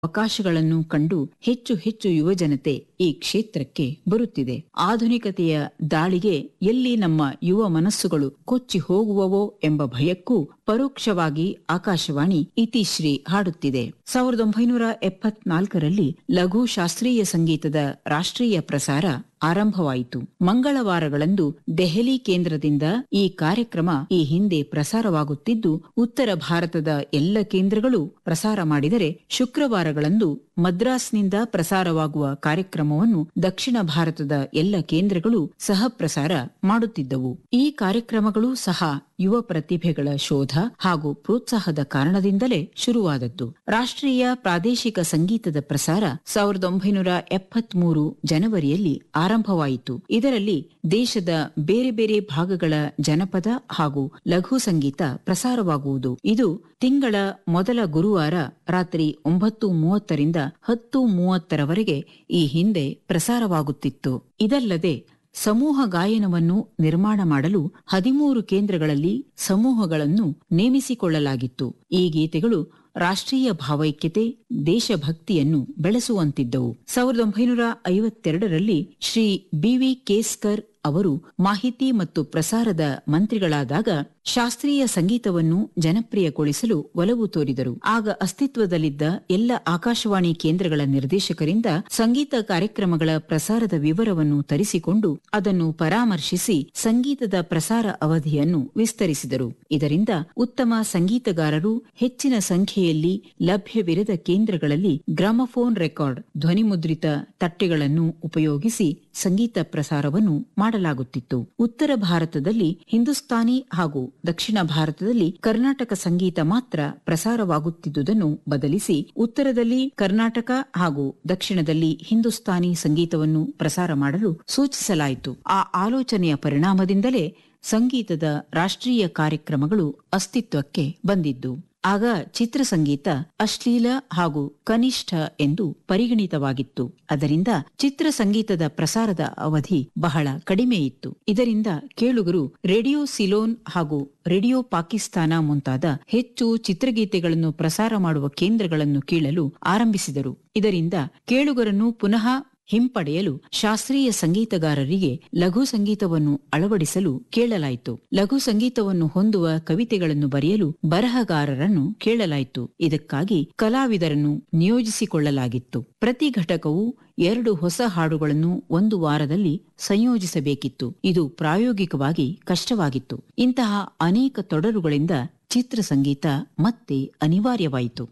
ಅವಕಾಶಗಳನ್ನು ಕಂಡು ಹೆಚ್ಚು ಹೆಚ್ಚು ಯುವಜನತೆ ಈ ಕ್ಷೇತ್ರಕ್ಕೆ ಬರುತ್ತಿದೆ ಆಧುನಿಕತೆಯ ದಾಳಿಗೆ ಎಲ್ಲಿ ನಮ್ಮ ಯುವ ಮನಸ್ಸುಗಳು ಕೊಚ್ಚಿ ಹೋಗುವವೋ ಎಂಬ ಭಯಕ್ಕೂ ಪರೋಕ್ಷವಾಗಿ ಆಕಾಶವಾಣಿ ಇತಿಶ್ರೀ ಹಾಡುತ್ತಿದೆ ಸಾವಿರದ ಒಂಬೈನೂರ ಎಪ್ಪತ್ನಾಲ್ಕರಲ್ಲಿ ಲಘು ಶಾಸ್ತ್ರೀಯ ಸಂಗೀತದ ರಾಷ್ಟ್ರೀಯ ಪ್ರಸಾರ ಆರಂಭವಾಯಿತು ಮಂಗಳವಾರಗಳಂದು ದೆಹಲಿ ಕೇಂದ್ರದಿಂದ ಈ ಕಾರ್ಯಕ್ರಮ ಈ ಹಿಂದೆ ಪ್ರಸಾರವಾಗುತ್ತಿದ್ದು ಉತ್ತರ ಭಾರತದ ಎಲ್ಲ ಕೇಂದ್ರಗಳು ಪ್ರಸಾರ ಮಾಡಿದರೆ ಶುಕ್ರವಾರಗಳಂದು ಮದ್ರಾಸ್ನಿಂದ ಪ್ರಸಾರವಾಗುವ ಕಾರ್ಯಕ್ರಮವನ್ನು ದಕ್ಷಿಣ ಭಾರತದ ಎಲ್ಲ ಕೇಂದ್ರಗಳು ಸಹ ಪ್ರಸಾರ ಮಾಡುತ್ತಿದ್ದವು ಈ ಕಾರ್ಯಕ್ರಮಗಳು ಸಹ ಯುವ ಪ್ರತಿಭೆಗಳ ಶೋಧ ಹಾಗೂ ಪ್ರೋತ್ಸಾಹದ ಕಾರಣದಿಂದಲೇ ಶುರುವಾದದ್ದು ರಾಷ್ಟ್ರೀಯ ಪ್ರಾದೇಶಿಕ ಸಂಗೀತದ ಪ್ರಸಾರ ಸಾವಿರದ ಒಂಬೈನೂರ ಎಪ್ಪತ್ಮೂರು ಜನವರಿಯಲ್ಲಿ ಆರಂಭವಾಯಿತು ಇದರಲ್ಲಿ ದೇಶದ ಬೇರೆ ಬೇರೆ ಭಾಗಗಳ ಜನಪದ ಹಾಗೂ ಲಘು ಸಂಗೀತ ಪ್ರಸಾರವಾಗುವುದು ಇದು ತಿಂಗಳ ಮೊದಲ ಗುರುವಾರ ರಾತ್ರಿ ಒಂಬತ್ತು ಮೂವತ್ತರಿಂದ ಹತ್ತು ಮೂವತ್ತರವರೆಗೆ ಈ ಹಿಂದೆ ಪ್ರಸಾರವಾಗುತ್ತಿತ್ತು ಇದಲ್ಲದೆ ಸಮೂಹ ಗಾಯನವನ್ನು ನಿರ್ಮಾಣ ಮಾಡಲು ಹದಿಮೂರು ಕೇಂದ್ರಗಳಲ್ಲಿ ಸಮೂಹಗಳನ್ನು ನೇಮಿಸಿಕೊಳ್ಳಲಾಗಿತ್ತು ಈ ಗೀತೆಗಳು ರಾಷ್ಟ್ರೀಯ ಭಾವೈಕ್ಯತೆ ದೇಶಭಕ್ತಿಯನ್ನು ಬೆಳೆಸುವಂತಿದ್ದವು ಸಾವಿರದ ಒಂಬೈನೂರ ಐವತ್ತೆರಡರಲ್ಲಿ ಶ್ರೀ ಬಿವಿ ಕೇಸ್ಕರ್ ಅವರು ಮಾಹಿತಿ ಮತ್ತು ಪ್ರಸಾರದ ಮಂತ್ರಿಗಳಾದಾಗ ಶಾಸ್ತ್ರೀಯ ಸಂಗೀತವನ್ನು ಜನಪ್ರಿಯಗೊಳಿಸಲು ಒಲವು ತೋರಿದರು ಆಗ ಅಸ್ತಿತ್ವದಲ್ಲಿದ್ದ ಎಲ್ಲ ಆಕಾಶವಾಣಿ ಕೇಂದ್ರಗಳ ನಿರ್ದೇಶಕರಿಂದ ಸಂಗೀತ ಕಾರ್ಯಕ್ರಮಗಳ ಪ್ರಸಾರದ ವಿವರವನ್ನು ತರಿಸಿಕೊಂಡು ಅದನ್ನು ಪರಾಮರ್ಶಿಸಿ ಸಂಗೀತದ ಪ್ರಸಾರ ಅವಧಿಯನ್ನು ವಿಸ್ತರಿಸಿದರು ಇದರಿಂದ ಉತ್ತಮ ಸಂಗೀತಗಾರರು ಹೆಚ್ಚಿನ ಸಂಖ್ಯೆಯಲ್ಲಿ ಲಭ್ಯವಿರದ ಕೇಂದ್ರಗಳಲ್ಲಿ ಗ್ರಾಮಫೋನ್ ರೆಕಾರ್ಡ್ ಧ್ವನಿಮುದ್ರಿತ ತಟ್ಟೆಗಳನ್ನು ಉಪಯೋಗಿಸಿ ಸಂಗೀತ ಪ್ರಸಾರವನ್ನು ಮಾಡಲಾಗುತ್ತಿತ್ತು ಉತ್ತರ ಭಾರತದಲ್ಲಿ ಹಿಂದೂಸ್ತಾನಿ ಹಾಗೂ ದಕ್ಷಿಣ ಭಾರತದಲ್ಲಿ ಕರ್ನಾಟಕ ಸಂಗೀತ ಮಾತ್ರ ಪ್ರಸಾರವಾಗುತ್ತಿದ್ದುದನ್ನು ಬದಲಿಸಿ ಉತ್ತರದಲ್ಲಿ ಕರ್ನಾಟಕ ಹಾಗೂ ದಕ್ಷಿಣದಲ್ಲಿ ಹಿಂದೂಸ್ತಾನಿ ಸಂಗೀತವನ್ನು ಪ್ರಸಾರ ಮಾಡಲು ಸೂಚಿಸಲಾಯಿತು ಆ ಆಲೋಚನೆಯ ಪರಿಣಾಮದಿಂದಲೇ ಸಂಗೀತದ ರಾಷ್ಟ್ರೀಯ ಕಾರ್ಯಕ್ರಮಗಳು ಅಸ್ತಿತ್ವಕ್ಕೆ ಬಂದಿದ್ದು ಆಗ ಚಿತ್ರಸಂಗೀತ ಅಶ್ಲೀಲ ಹಾಗೂ ಕನಿಷ್ಠ ಎಂದು ಪರಿಗಣಿತವಾಗಿತ್ತು ಅದರಿಂದ ಚಿತ್ರಸಂಗೀತದ ಪ್ರಸಾರದ ಅವಧಿ ಬಹಳ ಕಡಿಮೆ ಇತ್ತು ಇದರಿಂದ ಕೇಳುಗರು ರೇಡಿಯೋ ಸಿಲೋನ್ ಹಾಗೂ ರೇಡಿಯೋ ಪಾಕಿಸ್ತಾನ ಮುಂತಾದ ಹೆಚ್ಚು ಚಿತ್ರಗೀತೆಗಳನ್ನು ಪ್ರಸಾರ ಮಾಡುವ ಕೇಂದ್ರಗಳನ್ನು ಕೇಳಲು ಆರಂಭಿಸಿದರು ಇದರಿಂದ ಕೇಳುಗರನ್ನು ಪುನಃ ಹಿಂಪಡೆಯಲು ಶಾಸ್ತ್ರೀಯ ಸಂಗೀತಗಾರರಿಗೆ ಲಘು ಸಂಗೀತವನ್ನು ಅಳವಡಿಸಲು ಕೇಳಲಾಯಿತು ಲಘು ಸಂಗೀತವನ್ನು ಹೊಂದುವ ಕವಿತೆಗಳನ್ನು ಬರೆಯಲು ಬರಹಗಾರರನ್ನು ಕೇಳಲಾಯಿತು ಇದಕ್ಕಾಗಿ ಕಲಾವಿದರನ್ನು ನಿಯೋಜಿಸಿಕೊಳ್ಳಲಾಗಿತ್ತು ಪ್ರತಿ ಘಟಕವು ಎರಡು ಹೊಸ ಹಾಡುಗಳನ್ನು ಒಂದು ವಾರದಲ್ಲಿ ಸಂಯೋಜಿಸಬೇಕಿತ್ತು ಇದು ಪ್ರಾಯೋಗಿಕವಾಗಿ ಕಷ್ಟವಾಗಿತ್ತು ಇಂತಹ ಅನೇಕ ತೊಡರುಗಳಿಂದ ಚಿತ್ರಸಂಗೀತ ಮತ್ತೆ ಅನಿವಾರ್ಯವಾಯಿತು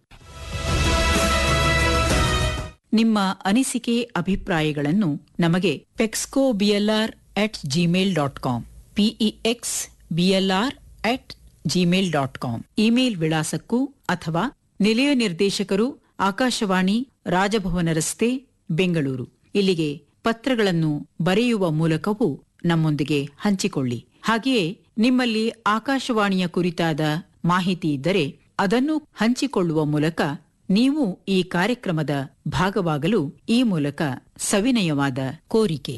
ನಿಮ್ಮ ಅನಿಸಿಕೆ ಅಭಿಪ್ರಾಯಗಳನ್ನು ನಮಗೆ pexco BLR at Gmail dot com PEX BLR at Gmail dot com email ವಿಳಾಸಕ್ಕೂ ಅಥವಾ ನಿಲಯ ನಿರ್ದೇಶಕರು ಆಕಾಶವಾಣಿ ರಾಜಭವನ ರಸ್ತೆ ಬೆಂಗಳೂರು ಇಲ್ಲಿಗೆ ಪತ್ರಗಳನ್ನು ಬರೆಯುವ ಮೂಲಕವೂ ನಮ್ಮೊಂದಿಗೆ ಹಂಚಿಕೊಳ್ಳಿ ಹಾಗೆಯೇ ನಿಮ್ಮಲ್ಲಿ ಆಕಾಶವಾಣಿಯ ಕುರಿತಾದ ಮಾಹಿತಿ ಇದ್ದರೆ ಅದನ್ನು ಹಂಚಿಕೊಳ್ಳುವ ಮೂಲಕ ನೀವು ಈ ಕಾರ್ಯಕ್ರಮದ ಭಾಗವಾಗಲು ಈ ಮೂಲಕ ಸವಿನಯವಾದ ಕೋರಿಕೆ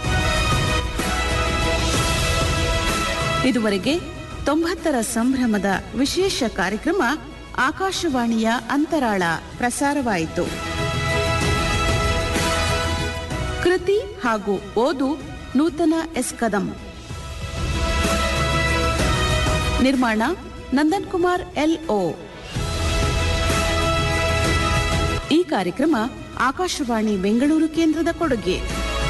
ಇದುವರೆಗೆ ತೊಂಬತ್ತರ ಸಂಭ್ರಮದ ವಿಶೇಷ ಕಾರ್ಯಕ್ರಮ ಆಕಾಶವಾಣಿಯ ಅಂತರಾಳ ಪ್ರಸಾರವಾಯಿತು ಕೃತಿ ಹಾಗೂ ಓದು ನೂತನ ಎಸ್ ಕದಂ ನಿರ್ಮಾಣ ನಂದನ್ ಕುಮಾರ್ ಎಲ್ಒ ಈ ಕಾರ್ಯಕ್ರಮ ಆಕಾಶವಾಣಿ ಬೆಂಗಳೂರು ಕೇಂದ್ರದ ಕೊಡುಗೆ